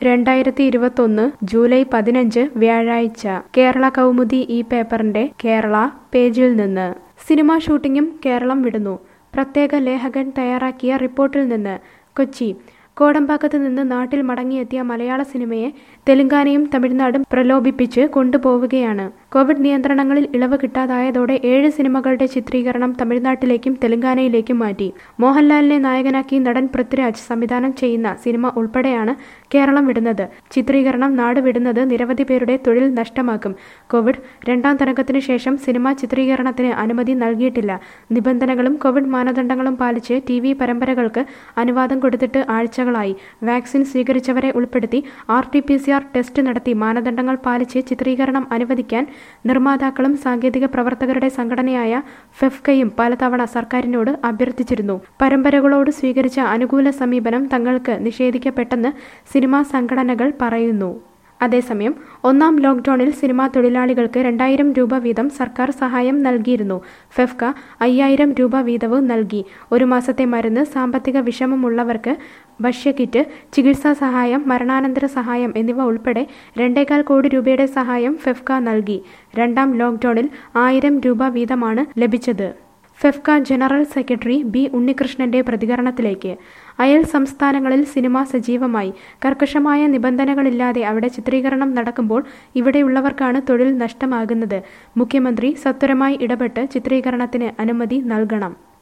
രണ്ടായിരത്തി ഇരുപത്തൊന്ന് ജൂലൈ പതിനഞ്ച് വ്യാഴാഴ്ച കേരള കൗമുദി ഈ പേപ്പറിന്റെ കേരള പേജിൽ നിന്ന് സിനിമാ ഷൂട്ടിംഗും കേരളം വിടുന്നു പ്രത്യേക ലേഖകൻ തയ്യാറാക്കിയ റിപ്പോർട്ടിൽ നിന്ന് കൊച്ചി കോടമ്പാക്കത്ത് നിന്ന് നാട്ടിൽ മടങ്ങിയെത്തിയ മലയാള സിനിമയെ തെലങ്കാനയും തമിഴ്നാടും പ്രലോഭിപ്പിച്ച് കൊണ്ടുപോവുകയാണ് കോവിഡ് നിയന്ത്രണങ്ങളിൽ ഇളവ് കിട്ടാതായതോടെ ഏഴ് സിനിമകളുടെ ചിത്രീകരണം തമിഴ്നാട്ടിലേക്കും തെലങ്കാനയിലേക്കും മാറ്റി മോഹൻലാലിനെ നായകനാക്കി നടൻ പൃഥ്വിരാജ് സംവിധാനം ചെയ്യുന്ന സിനിമ ഉൾപ്പെടെയാണ് കേരളം വിടുന്നത് ചിത്രീകരണം നാട് വിടുന്നത് നിരവധി പേരുടെ തൊഴിൽ നഷ്ടമാക്കും കോവിഡ് രണ്ടാം തരംഗത്തിനു ശേഷം സിനിമാ ചിത്രീകരണത്തിന് അനുമതി നൽകിയിട്ടില്ല നിബന്ധനകളും കോവിഡ് മാനദണ്ഡങ്ങളും പാലിച്ച് ടി വി പരമ്പരകൾക്ക് അനുവാദം കൊടുത്തിട്ട് ആഴ്ചകളായി വാക്സിൻ സ്വീകരിച്ചവരെ ഉൾപ്പെടുത്തി R T P C R test നടത്തി മാനദണ്ഡങ്ങൾ പാലിച്ച് ചിത്രീകരണം അനുവദിക്കാൻ നിർമ്മാതാക്കളും സാങ്കേതിക പ്രവർത്തകരുടെ സംഘടനയായ ഫെഫ്കയും പലതവണ സർക്കാരിനോട് അഭ്യർത്ഥിച്ചിരുന്നു പരമ്പരകളോട് സ്വീകരിച്ച അനുകൂല സമീപനം തങ്ങൾക്ക് നിഷേധിക്കപ്പെട്ടെന്ന് സിനിമാ സംഘടനകൾ പറയുന്നു അതേസമയം ഒന്നാം ലോക്ക്ഡൌണിൽ സിനിമാ തൊഴിലാളികൾക്ക് രണ്ടായിരം രൂപ വീതം സർക്കാർ സഹായം നൽകിയിരുന്നു ഫെഫ്ക അയ്യായിരം രൂപ വീതവും നൽകി ഒരു മാസത്തെ മരുന്ന് സാമ്പത്തിക വിഷമമുള്ളവർക്ക് ഭക്ഷ്യക്കിറ്റ് ചികിത്സാ സഹായം മരണാനന്തര സഹായം എന്നിവ ഉൾപ്പെടെ രണ്ടേകാൽ കോടി രൂപയുടെ സഹായം ഫെഫ്ക നൽകി രണ്ടാം ലോക്ക്ഡൌണിൽ ആയിരം രൂപ വീതമാണ് ലഭിച്ചത് ഫെഫ്ക ജനറൽ സെക്രട്ടറി ബി ഉണ്ണികൃഷ്ണന്റെ പ്രതികരണത്തിലേക്ക് അയൽ സംസ്ഥാനങ്ങളിൽ സിനിമ സജീവമായി കർക്കശമായ നിബന്ധനകളില്ലാതെ അവിടെ ചിത്രീകരണം നടക്കുമ്പോൾ ഇവിടെയുള്ളവർക്കാണ് തൊഴിൽ നഷ്ടമാകുന്നത് മുഖ്യമന്ത്രി സത്വരമായി ഇടപെട്ട് ചിത്രീകരണത്തിന് അനുമതി നൽകണം